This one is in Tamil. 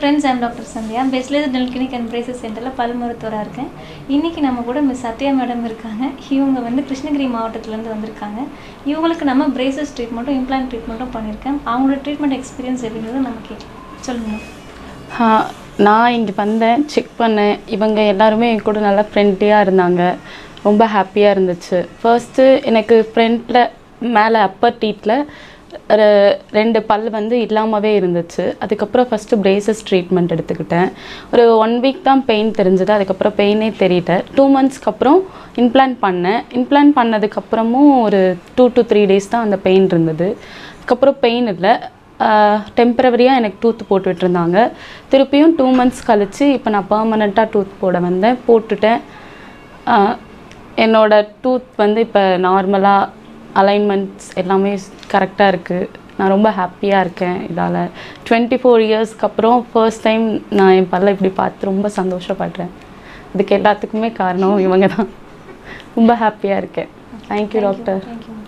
ஃப்ரெண்ட்ஸ் ஐம் டாக்டர் சந்தியா பெஸ்ட்லேஸ் டெல் கிளினிக் அண்ட் பிரேசஸ் சென்டரில் பல் மருத்துவராக இருக்கேன் இன்றைக்கி நம்ம கூட மிஸ் சத்யா மேடம் இருக்காங்க இவங்க வந்து கிருஷ்ணகிரி மாவட்டத்துலேருந்து வந்திருக்காங்க இவங்களுக்கு நம்ம பிரேசஸ் ட்ரீட்மெண்ட்டும் இம்ப்ளான்ட் ட்ரீட்மெண்ட்டும் பண்ணியிருக்கேன் அவங்களோட ட்ரீட்மெண்ட் எக்ஸ்பீரியன்ஸ் எப்படிங்கிறது நம்ம கேட்கலாம் சொல்லுங்கள் ஆ, நான் இங்கே வந்தேன் செக் பண்ணேன் இவங்க எல்லாருமே என் கூட நல்லா ஃப்ரெண்ட்லியாக இருந்தாங்க ரொம்ப ஹாப்பியாக இருந்துச்சு ஃபர்ஸ்ட்டு எனக்கு ஃப்ரண்ட்டில் மேலே அப்பர் டீத்தில் ரெண்டு பல் வந்து இல்லாமவே இருந்துச்சு அதுக்கப்புறம் ஃபஸ்ட்டு பிரேசஸ் ட்ரீட்மெண்ட் எடுத்துக்கிட்டேன் ஒரு ஒன் வீக் தான் பெயின் தெரிஞ்சது அதுக்கப்புறம் பெயினே தெரியல டூ மந்த்ஸ்க்கு அப்புறம் இம்ப்ளான்ட் பண்ணேன் இம்ப்ளான்ட் பண்ணதுக்கப்புறமும் ஒரு டூ டு த்ரீ டேஸ் தான் அந்த பெயின் இருந்தது அதுக்கப்புறம் பெயின் இல்லை டெம்பரவரியாக எனக்கு டூத் போட்டு விட்டுருந்தாங்க திருப்பியும் டூ மந்த்ஸ் கழித்து இப்போ நான் பர்மனெண்ட்டாக டூத் போட வந்தேன் போட்டுட்டேன் ஆஹ் என்னோட டூத் வந்து இப்போ நார்மலாக அலைன்மெண்ட்ஸ் எல்லாமே கரெக்டாக இருக்குது நான் ரொம்ப ஹாப்பியாக இருக்கேன் இதால் டுவெண்ட்டி ஃபோர் இயர்ஸ்க்கு அப்புறம் ஃபர்ஸ்ட் டைம் நான் என் பல்லை இப்படி பார்த்து ரொம்ப சந்தோஷப்படுறேன் இதுக்கு எல்லாத்துக்குமே காரணம் இவங்க தான் ரொம்ப ஹாப்பியாக இருக்கேன் தேங்க்யூ டாக்டர் தேங்க்யூ